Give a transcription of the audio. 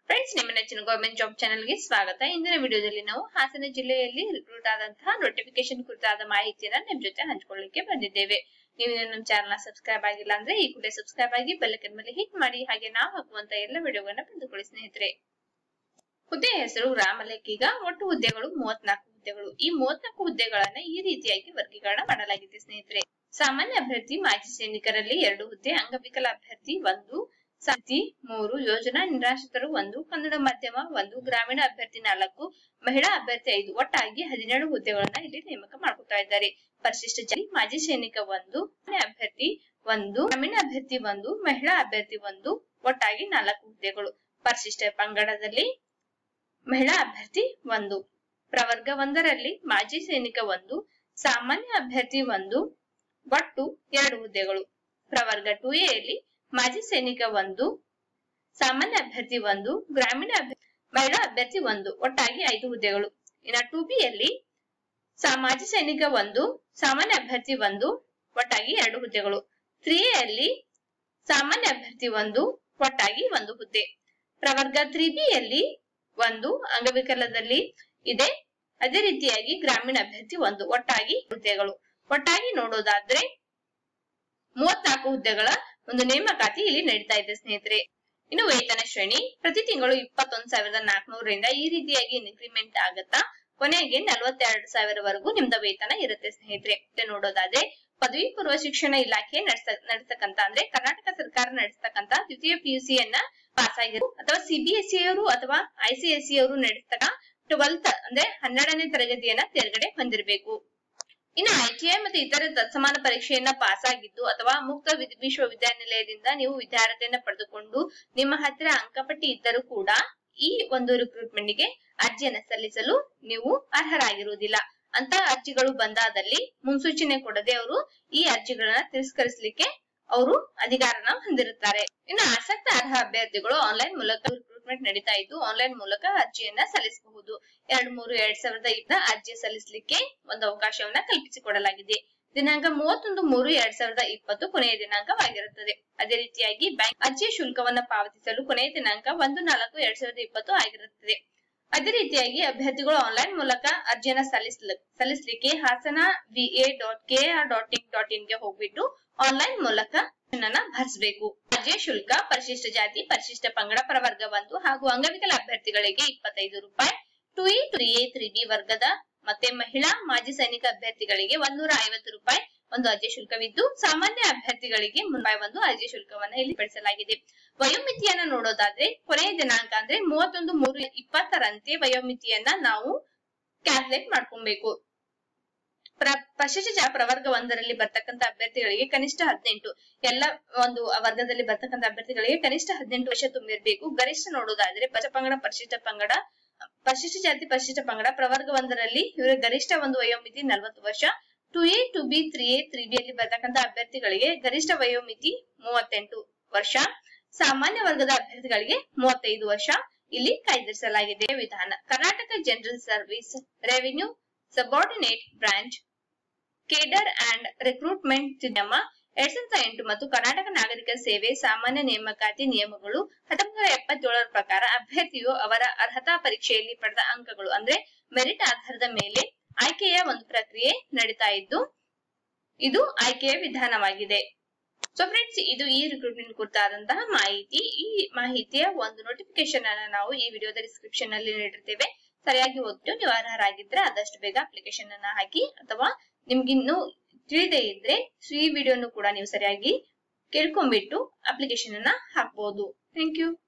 friends ನಿಮ್ಮ ನೆಚ್ಚಿನ government job ಚಾನೆಲ್ಗೆ ಸ್ವಾಗತ ಇಂದಿನ ವಿಡಿಯೋದಲ್ಲಿ ನಾವು ಹಾಸನ ಜಿಲ್ಲೆಯಲ್ಲಿ ರಿಕ್ರೂಟ್ ಆದಂತಹ ನೋಟಿಫಿಕೇಶನ್ ಕುರಿತಾದ ಮಾಹಿತಿಯನ್ನ ನಿಮ್ ಜೊತೆ ಹಂಚಿಕೊಳ್ಳಿಕ್ಕೆ ಬಂದಿದ್ದೇವೆ ನೀವು ಇನ್ನು ನಮ್ಮ ಚಾನಲ್ ಸಬ್ಸ್ಕ್ರೈಬ್ ಆಗಿಲ್ಲ ಅಂದ್ರೆ ಈ ಕೂಡಲೇ ಸಬ್ಸ್ಕ್ರೈಬ್ ಆಗಿ ಬೆಲ್ಲಕನ್ ಮೇಲೆ ಹಿಟ್ ಮಾಡಿ ಹಾಗೆ ನಾವು ಹಾಕುವಂತ ಎಲ್ಲ ವಿಡಿಯೋಗಳನ್ನ ಪಡೆದುಕೊಳ್ಳಿ ಸ್ನೇಹಿತರೆ ಹುದ್ದೆಯ ಹೆಸರು ಗ್ರಾಮ ಲೆಕ್ಕಿಗ ಒಟ್ಟು ಹುದ್ದೆಗಳು ಮೂವತ್ನಾಲ್ಕು ಹುದ್ದೆಗಳು ಈ ಮೂವತ್ನಾಲ್ಕು ಹುದ್ದೆಗಳನ್ನ ಈ ರೀತಿಯಾಗಿ ವರ್ಗೀಕರಣ ಮಾಡಲಾಗಿದೆ ಸ್ನೇಹಿತರೆ ಸಾಮಾನ್ಯ ಅಭ್ಯರ್ಥಿ ಮಾಜಿ ಸೈನಿಕರಲ್ಲಿ ಎರಡು ಹುದ್ದೆ ಅಂಗವಿಕಲ ಅಭ್ಯರ್ಥಿ ಒಂದು ಸಾಹಿತಿ ಮೂರು ಯೋಜನಾ ನಿರಾಶ್ರಿತರು ಒಂದು ಕನ್ನಡ ಮಾಧ್ಯಮ ಒಂದು ಗ್ರಾಮೀಣ ಅಭ್ಯರ್ಥಿ ನಾಲ್ಕು ಮಹಿಳಾ ಅಭ್ಯರ್ಥಿ ಐದು ಒಟ್ಟಾಗಿ ಹದಿನೇಳು ಹುದ್ದೆಗಳನ್ನ ಇಲ್ಲಿ ನೇಮಕ ಮಾಡ್ಕೊತಾ ಇದ್ದಾರೆ ಪರಿಶಿಷ್ಟ ಜಾತಿ ಮಾಜಿ ಸೈನಿಕ ಒಂದು ಸಾಮಾನ್ಯ ಅಭ್ಯರ್ಥಿ ಒಂದು ಗ್ರಾಮೀಣ ಅಭ್ಯರ್ಥಿ ಒಂದು ಮಹಿಳಾ ಅಭ್ಯರ್ಥಿ ಒಂದು ಒಟ್ಟಾಗಿ ನಾಲ್ಕು ಹುದ್ದೆಗಳು ಪರಿಶಿಷ್ಟ ಪಂಗಡದಲ್ಲಿ ಮಹಿಳಾ ಅಭ್ಯರ್ಥಿ ಒಂದು ಪ್ರವರ್ಗ ಒಂದರಲ್ಲಿ ಮಾಜಿ ಸೈನಿಕ ಒಂದು ಸಾಮಾನ್ಯ ಅಭ್ಯರ್ಥಿ ಒಂದು ಒಟ್ಟು ಎರಡು ಹುದ್ದೆಗಳು ಪ್ರವರ್ಗ ಟು ಎಯಲ್ಲಿ ಮಾಜಿ ಸೈನಿಕ ಒಂದು ಸಾಮಾನ್ಯ ಅಭ್ಯರ್ಥಿ ಒಂದು ಗ್ರಾಮೀಣ ಅಭ್ಯ- ಮಹಿಳಾ ಅಭ್ಯರ್ಥಿ ಒಂದು ಒಟ್ಟಾಗಿ ಐದು ಹುದ್ದೆಗಳು ಇನ್ನ ಟು ಬಿ ಯಲ್ಲಿ ಸಾ- ಮಾಜಿ ಸೈನಿಕ ಒಂದು ಸಾಮಾನ್ಯ ಅಭ್ಯರ್ಥಿ ಒಂದು ಒಟ್ಟಾಗಿ ಎರಡು ಹುದ್ದೆಗಳು ತ್ರೀ ಯಲ್ಲಿ ಸಾಮಾನ್ಯ ಅಭ್ಯರ್ಥಿ ಒಂದು ಒಟ್ಟಾಗಿ ಒಂದು ಹುದ್ದೆ ಪ್ರವರ್ಗ ತ್ರೀ ಬಿ ಯಲ್ಲಿ ಒಂದು ಅಂಗವಿಕಲದಲ್ಲಿ ಇದೆ ಅದೇ ರೀತಿಯಾಗಿ ಗ್ರಾಮೀಣ ಅಭ್ಯರ್ಥಿ ಒಂದು ಒಟ್ಟಾಗಿ ಹುದ್ದೆಗಳು ಒಟ್ಟಾಗಿ ನೋಡೋದಾದ್ರೆ ಮೂವತ್ನಾಲ್ಕು ಹುದ್ದೆಗಳ ಒಂದು ನೇಮಕಾತಿ ಇಲ್ಲಿ ನಡೀತಾ ಇದೆ ಸ್ನೇಹಿತರೆ ಇನ್ನು ವೇತನ ಶ್ರೇಣಿ ಪ್ರತಿ ತಿಂಗಳು ಇಪ್ಪತ್ತೊಂದು ಸಾವಿರದ ನಾಲ್ಕನೂರರಿಂದ ಈ ರೀತಿಯಾಗಿ ಇನ್ಕ್ರಿಮೆಂಟ್ ಆಗತ್ತಾ ಕೊನೆಗೆ ನಲವತ್ತೆರಡು ಸಾವಿರವರೆಗೂ ನಿಮ್ದ ವೇತನ ಇರುತ್ತೆ ಸ್ನೇಹಿತರೆ ಮತ್ತೆ ನೋಡೋದಾದ್ರೆ ಪದವಿ ಪೂರ್ವ ಶಿಕ್ಷಣ ಇಲಾಖೆ ನಡೆಸ ನಡೆಸ್ತಕ್ಕಂತ ಅಂದ್ರೆ ಕರ್ನಾಟಕ ಸರ್ಕಾರ ನಡೆಸ್ತಕ್ಕಂತ ದ್ವಿತೀಯ ಪಿಯುಸಿ ಯನ್ನ ಪಾಸ್ ಆಗಿರು ಅಥವಾ ಸಿಬಿಎಸ್ಇ ಅವರು ಅಥವಾ ಐಸಿಎಸ್ಇ ಅವರು ನಡೆಸ್ತಕ್ಕ ಟ್ವೆಲ್ತ್ ಅಂದ್ರೆ ಹನ್ನೆರಡನೇ ತರಗತಿಯನ್ನ ತೇರ್ಗಡೆ ಹೊಂದಿರಬೇಕು ಇನ್ನು ಐಟಿಐ ಮತ್ತು ಇತರ ತತ್ಸಮಾನ ಪರೀಕ್ಷೆಯನ್ನ ಪಾಸ್ ಆಗಿದ್ದು ಅಥವಾ ಮುಕ್ತ ವಿದ್- ವಿಶ್ವವಿದ್ಯಾನಿಲಯದಿಂದ ನೀವು ವಿದ್ಯಾರ್ಹತೆಯನ್ನ ಪಡೆದುಕೊಂಡು ನಿಮ್ಮ ಹತ್ತಿರ ಅಂಕಪಟ್ಟಿ ಇದ್ದರೂ ಕೂಡ ಈ ಒಂದು ರಿಕ್ರೂಟ್ಮೆಂಟ್ ಗೆ ಅರ್ಜಿಯನ್ನ ಸಲ್ಲಿಸಲು ನೀವು ಅರ್ಹರಾಗಿರುವುದಿಲ್ಲ ಅಂತ ಅರ್ಜಿಗಳು ಬಂದಾದಲ್ಲಿ ಮುನ್ಸೂಚನೆ ಕೊಡದೆ ಅವರು ಈ ಅರ್ಜಿಗಳನ್ನ ತಿರಸ್ಕರಿಸಲಿಕ್ಕೆ ಅವರು ಅಧಿಕಾರನ ಹೊಂದಿರುತ್ತಾರೆ ಇನ್ನು ಆಸಕ್ತ ಅರ್ಹ ಅಭ್ಯರ್ಥಿಗಳು ಆನ್ಲೈನ್ ಮೂಲಕ ರಿಕ್ರೂಟ್ಮೆಂಟ್ ನಡೀತಾ ಇದ್ದು ಆನ್ಲೈನ್ ಮೂಲಕ ಅರ್ಜಿಯನ್ನ ಸಲ್ಲಿಸಬಹುದು ಎರಡ್ ಮೂರು ಎರಡ್ ಸಾವಿರದ ಐದರ ಅರ್ಜಿ ಸಲ್ಲಿಸಲಿಕ್ಕೆ ಒಂದು ಅವಕಾಶವನ್ನ ಕಲ್ಪಿಸಿಕೊಡಲಾಗಿದೆ ದಿನಾಂಕ ಮೂವತ್ತೊಂದು ಮೂರು ಎರಡ್ ಸಾವಿರದ ಇಪ್ಪತ್ತು ಕೊನೆಯ ದಿನಾಂಕವಾಗಿರುತ್ತದೆ ಅದೇ ರೀತಿಯಾಗಿ ಬ್ಯಾಂಕ್ ಅರ್ಜಿ ಶುಲ್ಕವನ್ನ ಪಾವತಿಸಲು ಕೊನೆಯ ದಿನಾಂಕ ಒಂದು ನಾಲ್ಕು ಎರಡ್ ಸಾವಿರದ ಇಪ್ಪತ್ತು ಆಗಿರುತ್ತದೆ ಅದೇ ರೀತಿಯಾಗಿ ಅಭ್ಯರ್ಥಿಗಳು ಆನ್ಲೈನ್ ಮೂಲಕ ಅರ್ಜಿಯನ್ನ ಸಲ್ಲಿಸ್ಲ ಸಲ್ಲಿಸಲಿಕ್ಕೆ Hassan V A dot K R dot in dot in ಗೆ ಹೋಗ್ಬಿಟ್ಟು ಆನ್ಲೈನ್ ಮೂಲಕ ಅರ್ಜಿಯನ್ನ ಭರಿಸಬೇಕು ಅರ್ಜಿಯ ಶುಲ್ಕ ಪರಿಶಿಷ್ಟ ಜಾತಿ ಪರಿಶಿಷ್ಟ ಪಂಗಡ ಪ್ರವರ್ಗ ಒಂದು ಹಾಗೂ ಅಂಗವಿಕಲ ಅಭ್ಯರ್ಥಿಗಳಿಗೆ ಇಪ್ಪತ್ತೈದು ರೂಪಾಯಿ two E two A three B ವರ್ಗದ ಮತ್ತೆ ಮಹಿಳಾ ಮಾಜಿ ಸೈನಿಕ ಅಭ್ಯರ್ಥಿಗಳಿಗೆ ಒಂದೂರ ಐವತ್ತು ರೂಪಾಯಿ ಒಂದು ಅರ್ಜಿ ಶುಲ್ಕವಿದ್ದು ಸಾಮಾನ್ಯ ಅಭ್ಯರ್ಥಿಗಳಿಗೆ ರೂಪಾಯಿ ಒಂದು ಅರ್ಜಿ ಶುಲ್ಕವನ್ನ ಇಲ್ಲಿ ಪಡಿಸಲಾಗಿದೆ ವಯೋಮಿತಿಯನ್ನ ನೋಡೋದಾದ್ರೆ ಕೊನೆಯ ದಿನಾಂಕ ಅಂದ್ರೆ ಮೂವತ್ತೊಂದು ಮೂರು ಇಪ್ಪತ್ತರಂತೆ ವಯೋಮಿತಿಯನ್ನ ನಾವು ಕ್ಯಾಲ್ಕುಲೇಟ್ ಮಾಡ್ಕೊಬೇಕು ಪ್ರ ಪರಿಶಿಷ್ಟ ಜಾ ಪ್ರವರ್ಗ ಒಂದರಲ್ಲಿ ಬರ್ತಕ್ಕಂತ ಅಭ್ಯರ್ಥಿಗಳಿಗೆ ಕನಿಷ್ಠ ಹದಿನೆಂಟು ಎಲ್ಲ ಒಂದು ವರ್ಗದಲ್ಲಿ ಬರ್ತಕ್ಕಂತ ಅಭ್ಯರ್ಥಿಗಳಿಗೆ ಕನಿಷ್ಠ ಹದಿನೆಂಟು ವರ್ಷ ತುಂಬಿರ್ಬೇಕು ಗರಿಷ್ಠ ನೋಡೋದಾದ್ರೆ ಪರಿಶಿಷ್ಟ ಪಂಗಡ ಪರಿಶಿಷ್ಟ ಪಂಗಡ ಪರಿಶಿಷ್ಟ ಜಾತಿ ಪರಿಶಿಷ್ಟ ಪಂಗಡ ಪ್ರವರ್ಗ ಒಂದರಲ್ಲಿ ಇವರ ಗರಿಷ್ಠ ಒಂದು ವಯೋಮಿತಿ ನಲವತ್ತು ವರ್ಷ two A two B three A three B ಅಲ್ಲಿ ಬರ್ತಕ್ಕಂತ ಅಭ್ಯರ್ಥಿಗಳಿಗೆ ಗರಿಷ್ಠ ವಯೋಮಿತಿ ಮೂವತ್ತೆಂಟು ವರ್ಷ ಸಾಮಾನ್ಯ ವರ್ಗದ ಅಭ್ಯರ್ಥಿಗಳಿಗೆ ಮೂವತ್ತೈದು ವರ್ಷ ಇಲ್ಲಿ ಕಾಯ್ದಿರಿಸಲಾಗಿದೆ ವಿಧಾನ Karnataka general service revenue subordinate branch cadre and recruitment ನಿಯಮ ಎರಡ್ ಸಾವಿರದ ಎಂಟು ಮತ್ತು ಕರ್ನಾಟಕ ನಾಗರಿಕ ಸೇವೆ ಸಾಮಾನ್ಯ ನೇಮಕಾತಿ ನಿಯಮಗಳು ಹತ್ತೊಂಬತ್ತು ನೂರ ಎಪ್ಪತ್ತೇಳರ ಪ್ರಕಾರ ಅಭ್ಯರ್ಥಿಯು ಅವರ ಅರ್ಹತಾ ಪರೀಕ್ಷೆಯಲ್ಲಿ ಪಡೆದ ಅಂಕಗಳು ಅಂದ್ರೆ ಮೆರಿಟ್ ಆಧಾರದ ಮೇಲೆ ಆಯ್ಕೆಯ ಒಂದು ಪ್ರಕ್ರಿಯೆ ನಡೀತಾ ಇದ್ದು ಇದು ಆಯ್ಕೆಯ ವಿಧಾನವಾಗಿದೆ ಸೊ ಫ್ರೆಂಡ್ಸ್ ಇದು ಈ ರಿಕ್ರೂಟ್ಮೆಂಟ್ ಕುರಿತಾದಂತಹ ಮಾಹಿತಿ ಈ ಮಾಹಿತಿಯ ಒಂದು ನೋಟಿಫಿಕೇಶನ್ ಅನ್ನ ನಾವು ಈ ವಿಡಿಯೋದ ಡಿಸ್ಕ್ರಿಪ್ಷನ್ ನಲ್ಲಿ ನೀಡಿರ್ತೇವೆ ಸರಿಯಾಗಿ ಓದ್ಬಿಟ್ಟು ನೀವು ಅರ್ಹರಾಗಿದ್ರೆ ಆದಷ್ಟು ಬೇಗ ಅಪ್ಲಿಕೇಶನ್ ಅನ್ನ ಹಾಕಿ ಅಥವಾ ನಿಮ್ಗಿನ್ನು ತಿಳಿದೇ ಇದ್ರೆ ಈ ವಿಡಿಯೋನು ಕೂಡ ನೀವು ಸರಿಯಾಗಿ ಕೇಳ್ಕೊಂಡ್ಬಿಟ್ಟು ಅಪ್ಲಿಕೇಶನ್ ಅನ್ನ ಹಾಕ್ಬಹುದು ಥ್ಯಾಂಕ್ ಯು